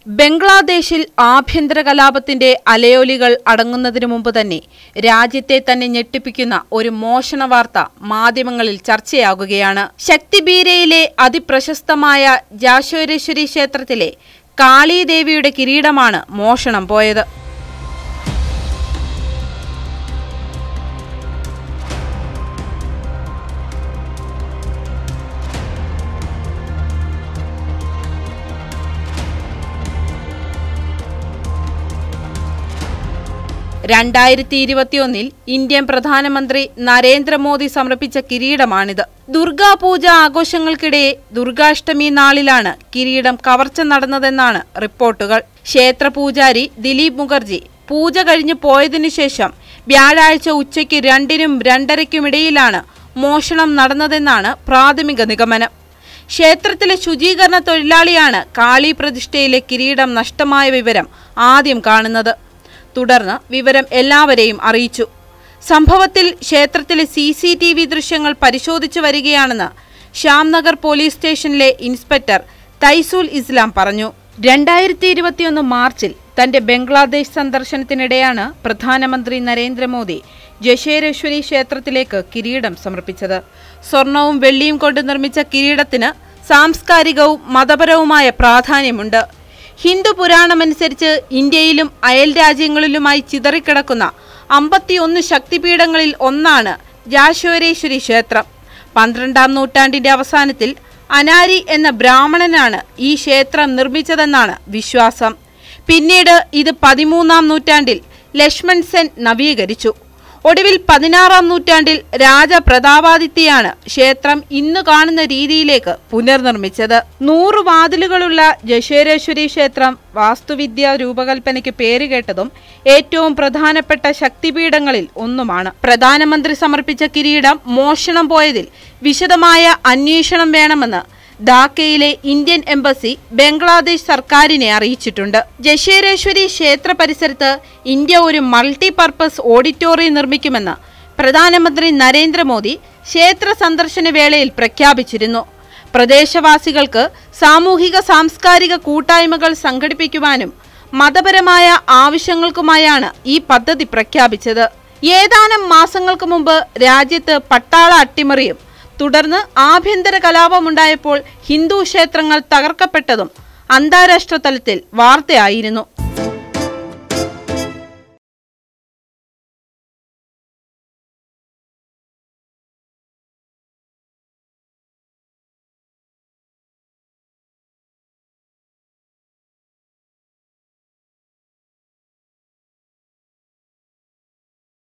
ബംഗ്ലാദേശിൽ ആഭ്യന്തര കലാപത്തിന്റെ അലയൊലികൾ അടങ്ങുന്നതിനു മുമ്പ് തന്നെ രാജ്യത്തെ തന്നെ ഞെട്ടിപ്പിക്കുന്ന ഒരു മോഷണ വാർത്ത മാധ്യമങ്ങളിൽ ചർച്ചയാകുകയാണ് ശക്തിബീരയിലെ അതിപ്രശസ്തമായ ജാശ്വരേശ്വരി ക്ഷേത്രത്തിലെ കാളീദേവിയുടെ കിരീടമാണ് മോഷണം പോയത് രണ്ടായിരത്തി ഇരുപത്തിയൊന്നിൽ ഇന്ത്യൻ പ്രധാനമന്ത്രി നരേന്ദ്രമോദി സമർപ്പിച്ച കിരീടമാണിത് ദുർഗാപൂജ ആഘോഷങ്ങൾക്കിടെ ദുർഗാഷ്ടമി നാളിലാണ് കിരീടം കവർച്ച നടന്നതെന്നാണ് റിപ്പോർട്ടുകൾ ക്ഷേത്രപൂജാരി ദിലീപ് മുഖർജി പൂജ കഴിഞ്ഞു പോയതിനു ശേഷം വ്യാഴാഴ്ച ഉച്ചയ്ക്ക് രണ്ടിനും രണ്ടരയ്ക്കുമിടയിലാണ് മോഷണം നടന്നതെന്നാണ് പ്രാഥമിക നിഗമനം ക്ഷേത്രത്തിലെ ശുചീകരണ തൊഴിലാളിയാണ് കാളി പ്രതിഷ്ഠയിലെ കിരീടം നഷ്ടമായ വിവരം ആദ്യം കാണുന്നത് തുടർന്ന് വിവരം എല്ലാവരെയും അറിയിച്ചു സംഭവത്തിൽ ക്ഷേത്രത്തിലെ സി സി ടി വി ദൃശ്യങ്ങൾ പരിശോധിച്ചു വരികയാണെന്ന് ശ്യാംനഗർ പോലീസ് സ്റ്റേഷനിലെ ഇൻസ്പെക്ടർ തൈസുൽ ഇസ്ലാം പറഞ്ഞു രണ്ടായിരത്തി ഇരുപത്തിയൊന്ന് മാർച്ചിൽ തന്റെ ബംഗ്ലാദേശ് സന്ദർശനത്തിനിടെയാണ് പ്രധാനമന്ത്രി നരേന്ദ്രമോദി ജശേരേശ്വരി ക്ഷേത്രത്തിലേക്ക് കിരീടം സമർപ്പിച്ചത് സ്വർണവും വെള്ളിയും കൊണ്ട് നിർമ്മിച്ച കിരീടത്തിന് സാംസ്കാരികവും മതപരവുമായ പ്രാധാന്യമുണ്ട് ഹിന്ദു പുരാണമനുസരിച്ച് ഇന്ത്യയിലും അയൽ രാജ്യങ്ങളിലുമായി ചിതറിക്കിടക്കുന്ന അമ്പത്തിയൊന്ന് ശക്തിപീഠങ്ങളിൽ ഒന്നാണ് ജാശ്വരേശ്വരി ക്ഷേത്രം പന്ത്രണ്ടാം നൂറ്റാണ്ടിന്റെ അവസാനത്തിൽ അനാരി എന്ന ബ്രാഹ്മണനാണ് ഈ ക്ഷേത്രം നിർമ്മിച്ചതെന്നാണ് വിശ്വാസം പിന്നീട് ഇത് പതിമൂന്നാം നൂറ്റാണ്ടിൽ ലക്ഷ്മൺ സെൻ നവീകരിച്ചു ഒടുവിൽ പതിനാറാം നൂറ്റാണ്ടിൽ രാജ പ്രതാപാദിത്യയാണ് ക്ഷേത്രം ഇന്ന് കാണുന്ന രീതിയിലേക്ക് പുനർനിർമ്മിച്ചത് നൂറ് വാതിലുകളുള്ള ജശേരേശ്വരി ക്ഷേത്രം വാസ്തുവിദ്യ രൂപകൽപ്പനയ്ക്ക് പേരുകേട്ടതും ഏറ്റവും പ്രധാനപ്പെട്ട ശക്തിപീഠങ്ങളിൽ ഒന്നുമാണ് പ്രധാനമന്ത്രി സമർപ്പിച്ച കിരീടം മോഷണം പോയതിൽ വിശദമായ അന്വേഷണം വേണമെന്ന് ധാക്കയിലെ ഇന്ത്യൻ എംബസി ബംഗ്ലാദേശ് സർക്കാരിനെ അറിയിച്ചിട്ടുണ്ട് ജശേരേശ്വരി ക്ഷേത്ര പരിസരത്ത് ഇന്ത്യ ഒരു മൾട്ടി പർപ്പസ് ഓഡിറ്റോറിയം നിർമ്മിക്കുമെന്ന് പ്രധാനമന്ത്രി നരേന്ദ്രമോദി ക്ഷേത്ര സന്ദർശന വേളയിൽ പ്രഖ്യാപിച്ചിരുന്നു പ്രദേശവാസികൾക്ക് സാമൂഹിക സാംസ്കാരിക കൂട്ടായ്മകൾ സംഘടിപ്പിക്കുവാനും മതപരമായ ആവശ്യങ്ങൾക്കുമായാണ് ഈ പദ്ധതി പ്രഖ്യാപിച്ചത് ഏതാനും മാസങ്ങൾക്ക് മുമ്പ് രാജ്യത്ത് പട്ടാള അട്ടിമറിയും തുടർന്ന് ആഭ്യന്തര കലാപമുണ്ടായപ്പോൾ ഹിന്ദു ക്ഷേത്രങ്ങൾ തകർക്കപ്പെട്ടതും അന്താരാഷ്ട്ര തലത്തിൽ വാർത്തയായിരുന്നു